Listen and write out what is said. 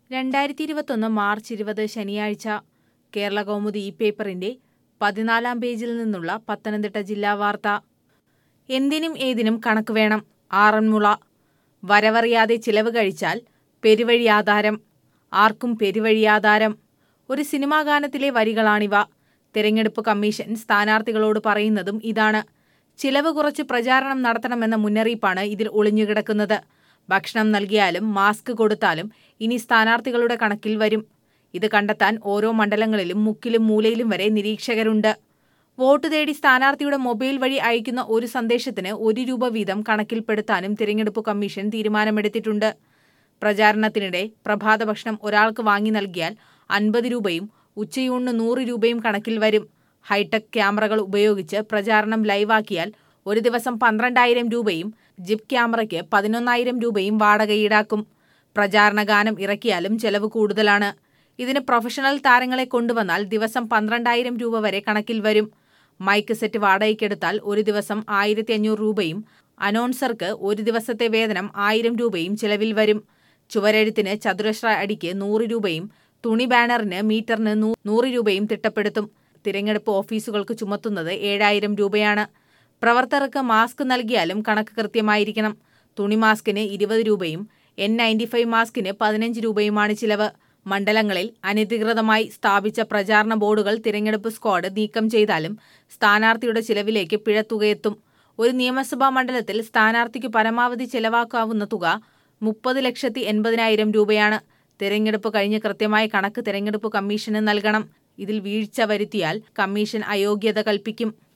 രണ്ടായിരത്തി ഇരുപത്തൊന്ന് മാർച്ച് ഇരുപത് ശനിയാഴ്ച കേരള കൗമുദി ഈ പേപ്പറിന്റെ പതിനാലാം പേജിൽ നിന്നുള്ള പത്തനംതിട്ട ജില്ലാ വാർത്ത എന്തിനും ഏതിനും കണക്ക് വേണം ആറന്മുള വരവറിയാതെ ചിലവ് കഴിച്ചാൽ പെരുവഴിയാധാരം ആർക്കും പെരുവഴിയാധാരം ഒരു സിനിമാ ഗാനത്തിലെ വരികളാണിവ തെരഞ്ഞെടുപ്പ് കമ്മീഷൻ സ്ഥാനാർത്ഥികളോട് പറയുന്നതും ഇതാണ് ചിലവ് കുറച്ച് പ്രചാരണം നടത്തണമെന്ന മുന്നറിയിപ്പാണ് ഇതിൽ ഒളിഞ്ഞുകിടക്കുന്നത് ഭക്ഷണം നൽകിയാലും മാസ്ക് കൊടുത്താലും ഇനി സ്ഥാനാർത്ഥികളുടെ കണക്കിൽ വരും ഇത് കണ്ടെത്താൻ ഓരോ മണ്ഡലങ്ങളിലും മുക്കിലും മൂലയിലും വരെ നിരീക്ഷകരുണ്ട് വോട്ട് തേടി സ്ഥാനാർത്ഥിയുടെ മൊബൈൽ വഴി അയക്കുന്ന ഒരു സന്ദേശത്തിന് ഒരു രൂപ വീതം കണക്കിൽപ്പെടുത്താനും തിരഞ്ഞെടുപ്പ് കമ്മീഷൻ തീരുമാനമെടുത്തിട്ടുണ്ട് പ്രചാരണത്തിനിടെ പ്രഭാത ഭക്ഷണം ഒരാൾക്ക് വാങ്ങി നൽകിയാൽ അൻപത് രൂപയും ഉച്ചയൂണിന് നൂറ് രൂപയും കണക്കിൽ വരും ഹൈടെക് ക്യാമറകൾ ഉപയോഗിച്ച് പ്രചാരണം ലൈവാക്കിയാൽ ഒരു ദിവസം പന്ത്രണ്ടായിരം രൂപയും ജിപ് ക്യാമറയ്ക്ക് പതിനൊന്നായിരം രൂപയും വാടക ഈടാക്കും പ്രചാരണ ഗാനം ഇറക്കിയാലും ചെലവ് കൂടുതലാണ് ഇതിന് പ്രൊഫഷണൽ താരങ്ങളെ കൊണ്ടുവന്നാൽ ദിവസം പന്ത്രണ്ടായിരം രൂപ വരെ കണക്കിൽ വരും മൈക്ക് സെറ്റ് വാടകയ്ക്കെടുത്താൽ ഒരു ദിവസം ആയിരത്തി അഞ്ഞൂറ് രൂപയും അനൗൺസർക്ക് ഒരു ദിവസത്തെ വേതനം ആയിരം രൂപയും ചിലവിൽ വരും ചുവരെഴുത്തിന് ചതുരശ്ര അടിക്ക് നൂറ് രൂപയും തുണി ബാനറിന് മീറ്ററിന് നൂറ് രൂപയും തിട്ടപ്പെടുത്തും തിരഞ്ഞെടുപ്പ് ഓഫീസുകൾക്ക് ചുമത്തുന്നത് ഏഴായിരം രൂപയാണ് പ്രവർത്തകർക്ക് മാസ്ക് നൽകിയാലും കണക്ക് കൃത്യമായിരിക്കണം തുണി മാസ്കിന് ഇരുപത് രൂപയും എൻ നയൻറ്റി ഫൈവ് മാസ്കിന് പതിനഞ്ച് രൂപയുമാണ് ചിലവ് മണ്ഡലങ്ങളിൽ അനധികൃതമായി സ്ഥാപിച്ച പ്രചാരണ ബോർഡുകൾ തിരഞ്ഞെടുപ്പ് സ്ക്വാഡ് നീക്കം ചെയ്താലും സ്ഥാനാർത്ഥിയുടെ ചിലവിലേക്ക് പിഴത്തുകയെത്തും ഒരു നിയമസഭാ മണ്ഡലത്തിൽ സ്ഥാനാർത്ഥിക്ക് പരമാവധി ചെലവാക്കാവുന്ന തുക മുപ്പത് ലക്ഷത്തി എൺപതിനായിരം രൂപയാണ് തിരഞ്ഞെടുപ്പ് കഴിഞ്ഞ് കൃത്യമായ കണക്ക് തിരഞ്ഞെടുപ്പ് കമ്മീഷന് നൽകണം ഇതിൽ വീഴ്ച വരുത്തിയാൽ കമ്മീഷൻ അയോഗ്യത കൽപ്പിക്കും